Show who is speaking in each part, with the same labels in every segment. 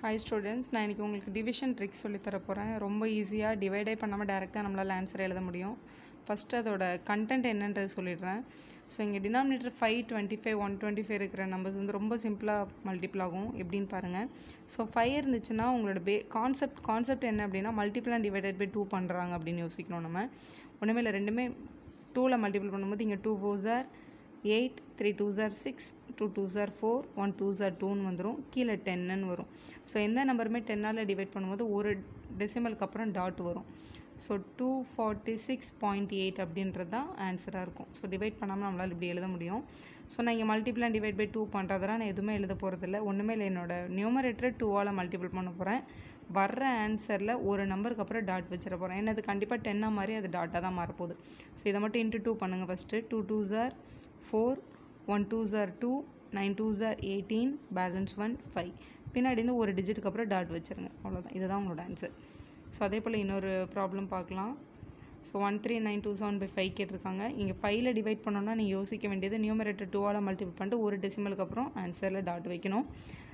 Speaker 1: hi students நான் இன்றைக்கி உங்களுக்கு டிவிஷன் ட்ரிக்ஸ் சொல்லித்தர போகிறேன் ரொம்ப ஈஸியாக டிவைடே பண்ணாமல் டேரெக்டாக நம்மளால் ஆன்சர் எழுத முடியும் ஃபஸ்ட்டு அதோட கண்டென்ட் என்னன்றது சொல்லிடுறேன் ஸோ இங்கே denominator five twenty five one twenty five இருக்கிற நம்பர்ஸ் வந்து ரொம்ப சிம்பிளாக மல்டிபிள் ஆகும் எப்படின்னு பாருங்கள் ஸோ ஃபைவ் இருந்துச்சுன்னா உங்களோட பே கான்செப்ட் கான்செப்ட் என்ன அப்படின்னா multiple and divided by two பண்ணுறாங்க அப்படின்னு யோசிக்கணும் நம்ம ஒன்றுமே இல்லை ரெண்டுமே டூவில் மல்டிபிள் பண்ணும்போது இங்கே two four are eight three two are six two two are four one two are டூன்னு வந்துடும் கீழே டென்னு வரும் ஸோ எந்த நம்பருமே டென்னால் டிவைட் பண்ணும்போது ஒரு டெசிமலுக்கு அப்புறம் டாட் வரும் so two forty six point eight அப்படின்றது தான் ஆன்சராக இருக்கும் ஸோ டிவைட் பண்ணாமல் நம்மளால் இப்படி எழுத முடியும் ஸோ நான் இங்கே multiple and divide by two பண்ணுறதெல்லாம் நான் எதுவுமே எழுத போகிறதில்ல ஒன்றுமே இல்லை என்னோட நியூமரேட்டரை டூவால் மல்டிபிள் பண்ண போகிறேன் வர்ற ஆன்சரில் ஒரு நம்பருக்கு அப்புறம் டாட் வச்சிட போகிறேன் ஏன்னா அது கண்டிப்பாக டென்னாக மாதிரி அது டாட்டாக தான் மாறப்போகுது ஸோ இதை மட்டும் இன்ட்டு டூ பண்ணுங்கள் first two two are four one two are two nine two are eighteen balance one five பின்னாடி இருந்து ஒரு டிஜிட்டுக்கு அப்புறம் டாட் வச்சுருங்க அவ்வளோதான் இதுதான் உங்களோட ஆன்சர் ஸோ அதே போல் இன்னொரு ப்ராப்ளம் பார்க்கலாம் so one three nine two seven by five கேட்டிருக்காங்க இங்கே ஃபைவ்ல டிவைட் பண்ணோன்னா நீங்கள் யோசிக்க வேண்டியது நியூமரேட்டர் டூவால் மல்டிபிள் பண்ணிட்டு ஒரு டெசிமலுக்கு அப்புறம் ஆன்சரில் டாட் வைக்கணும்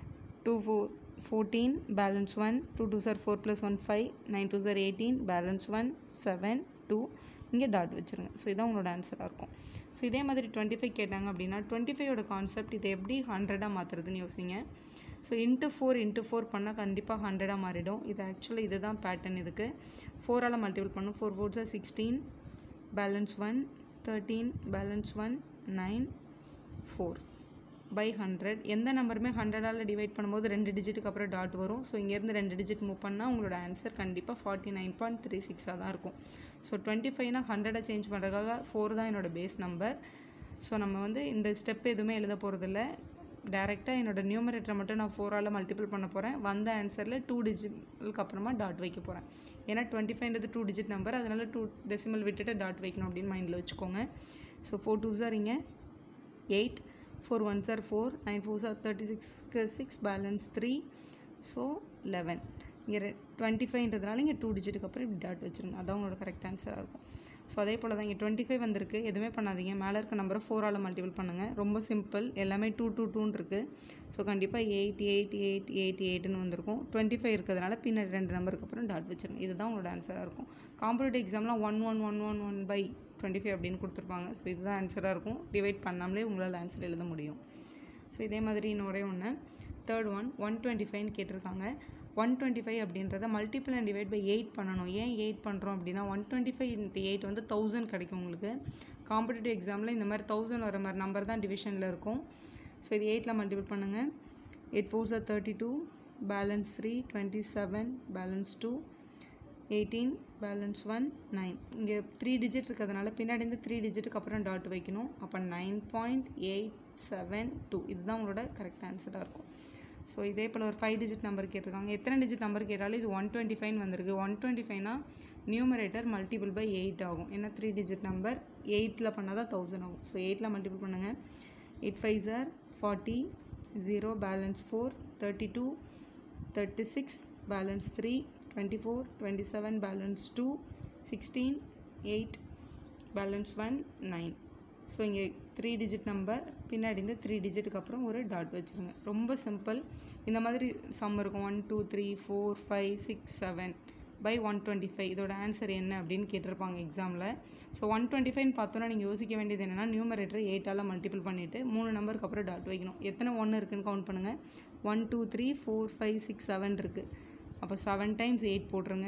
Speaker 1: two four fourteen balance one two two are four plus one five nine two are eighteen balance one seven two இங்கே டாட் வச்சுருங்க ஸோ இதான் உங்களோட ஆன்சராக இருக்கும் ஸோ இதே மாதிரி டுவெண்ட்டி ஃபைவ் கேட்டாங்க அப்படின்னா டுவெண்ட்டி ஃபைவோட கான்செப்ட் இதை எப்படி ஹண்ட்ரடாக மாற்றுறதுன்னு யோசிங்க so into four into four பண்ணால் கண்டிப்பாக ஹண்ட்ரடாக மாறிடும் இது ஆக்சுவலாக இதுதான் பேட்டர்ன் இதுக்கு ஃபோரால் மல்டிபிள் பண்ணும் four four are sixteen balance one thirteen balance one nine four by hundred எந்த நம்பருமே ஹண்ட்ரடால் டிவைட் பண்ணும்போது ரெண்டு டிஜிட்டுக்கு அப்புறம் டாட் வரும் ஸோ இங்கேருந்து ரெண்டு டிஜிட் மூவ் பண்ணால் உங்களோட ஆன்சர் கண்டிப்பாக ஃபார்ட்டி நைன் பாயிண்ட் த்ரீ சிக்ஸாக தான் இருக்கும் ஸோ டுவெண்ட்டி ஃபைவ்னா ஹண்ட்ரடை சேஞ்ச் பண்ணுறதுக்காக ஃபோர் தான் என்னோடய பேஸ் நம்பர் ஸோ நம்ம வந்து இந்த ஸ்டெப் எதுவுமே எழுத போகிறதில்ல டேரெக்டாக என்னோடய நியூமரேட்டரை மட்டும் நான் ஃபோரால் மல்டிபிள் பண்ண போகிறேன் வந்த ஆன்சரில் டூ டிஜிட்டுக்கு அப்புறமா டாட் வைக்க போகிறேன் ஏன்னா டுவெண்ட்டி ஃபைவ்ன்றது டூ டிஜிட் நம்பர் அதனால் டூ டெசிமல் விட்டுட்டு டாட் வைக்கணும் அப்படின்னு மைண்டில் வச்சுக்கோங்க ஸோ ஃபோர் டூ சார் இங்கே eight four one are four nine four are thirty சிக்ஸ்க்கு six balance three so eleven இங்கே டுவெண்ட்டி ஃபைவ்ன்றதுனால இங்கே டூ டிஜிட்டுக்கு அப்புறம் இப்படி டாட் வச்சுருங்க அதான் உங்களோட கரெக்ட் ஆன்சராக இருக்கும் ஸோ அதே போல் தான் இங்கே டுவெண்ட்டி ஃபைவ் வந்திருக்கு எதுவுமே பண்ணாதீங்க மேலே இருக்க நம்பரை ஃபோரால் மல்டிபிள் பண்ணுங்கள் ரொம்ப சிம்பிள் எல்லாமே டூ டூ டூன்னு இருக்குது ஸோ கண்டிப்பாக எயிட் எயிட் எயிட் எயிட் எயிட்னு வந்திருக்கும் டுவெண்ட்டி ஃபைவ் இருக்கிறதுனால பின்னாடி ரெண்டு நம்பருக்கு அப்புறம் டாட் வச்சுருங்க இதுதான் உங்களோட ஆன்சராக இருக்கும் காம்படிட்டிவ் எக்ஸாம்லாம் one one one one one by twenty five அப்படின்னு கொடுத்துருப்பாங்க ஸோ இதுதான் ஆன்சராக இருக்கும் டிவைட் பண்ணாமலே உங்களால் ஆன்சர் எழுத முடியும் ஸோ இதே மாதிரி இன்னொரே ஒன்று தேர்ட் ஒன் ஒன் டுவெண்ட்டி ஃபைவ்னு கேட்டிருக்காங்க ஒன் டுவெண்ட்டி ஃபைவ் அப்படின்றத multiple and divide by eight பண்ணணும் ஏன் எயிட் பண்ணுறோம் அப்படின்னா one twenty five into eight வந்து தௌசண்ட் கிடைக்கும் உங்களுக்கு காம்படிட்டிவ் எக்ஸாமில் இந்த மாதிரி தௌசண்ட் வர மாதிரி நம்பர் தான் டிவிஷனில் இருக்கும் ஸோ இது எயிட்டில் மல்டிபிள் பண்ணுங்கள் eight four are thirty two balance three twenty seven balance two eighteen balance one nine இங்கே த்ரீ டிஜிட் இருக்கிறதுனால பின்னாடி இருந்து த்ரீ டிஜிட்டுக்கு அப்புறம் டாட் வைக்கணும் அப்போ nine point eight seven two இதுதான் உங்களோட கரெக்ட் ஆன்சராக இருக்கும் ஸோ இதே போல் ஒரு ஃபைவ் டிஜிட் நம்பர் கேட்டிருக்காங்க எத்தனை டிஜிட் நம்பர் கேட்டாலும் இது ஒன் டுவெண்ட்டி ஃபைவ் வந்திருக்கு ஒன் டுவெண்ட்டி ஃபைவ்னா நியூமரேட்டர் மல்டிபிள் பை எயிட் ஆகும் ஏன்னா த்ரீ டிஜிட் நம்பர் எயிட்டில் பண்ணால் தான் தௌசண்ட் ஆகும் ஸோ எயிட்டில் மல்டிபிள் பண்ணுங்கள் eight five are forty zero balance four thirty two thirty six balance three twenty four twenty seven balance two sixteen eight balance one nine so இங்கே three digit number பின்னாடி இருந்து three டிஜிட்டுக்கு அப்புறம் ஒரு dot வச்சுருங்க ரொம்ப simple இந்த மாதிரி சம் இருக்கும் one two three four five six seven by one twenty five இதோட ஆன்சர் என்ன அப்படின்னு கேட்டிருப்பாங்க எக்ஸாமில் ஸோ ஒன் டுவெண்ட்டி ஃபைவ்னு பார்த்தோன்னா நீங்கள் யோசிக்க வேண்டியது என்னென்னா நியூமரேட்டர் எயிட்டால் மல்டிபிள் பண்ணிவிட்டு மூணு நம்பருக்கு அப்புறம் டாட் வைக்கணும் எத்தனை ஒன்று இருக்குன்னு கவுண்ட் பண்ணுங்கள் one two three four five six seven இருக்குது அப்போ செவன் டைம்ஸ் எயிட் போட்டுருங்க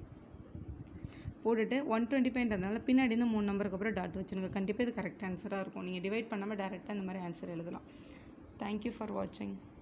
Speaker 1: போட்டுட்டு ஒன் டுவெண்ட்டி ஃபைவ்ன்றதுனால பின்னாடி இருந்து மூணு நம்பருக்கு அப்புறம் டாட் வச்சுருங்க கண்டிப்பாக இது கரெக்ட் ஆன்சராக இருக்கும் நீங்கள் டிவைட் பண்ணாமல் டேரெக்டாக இந்த மாதிரி ஆன்சர் எழுதலாம் தேங்க்யூ ஃபார் வாட்சிங்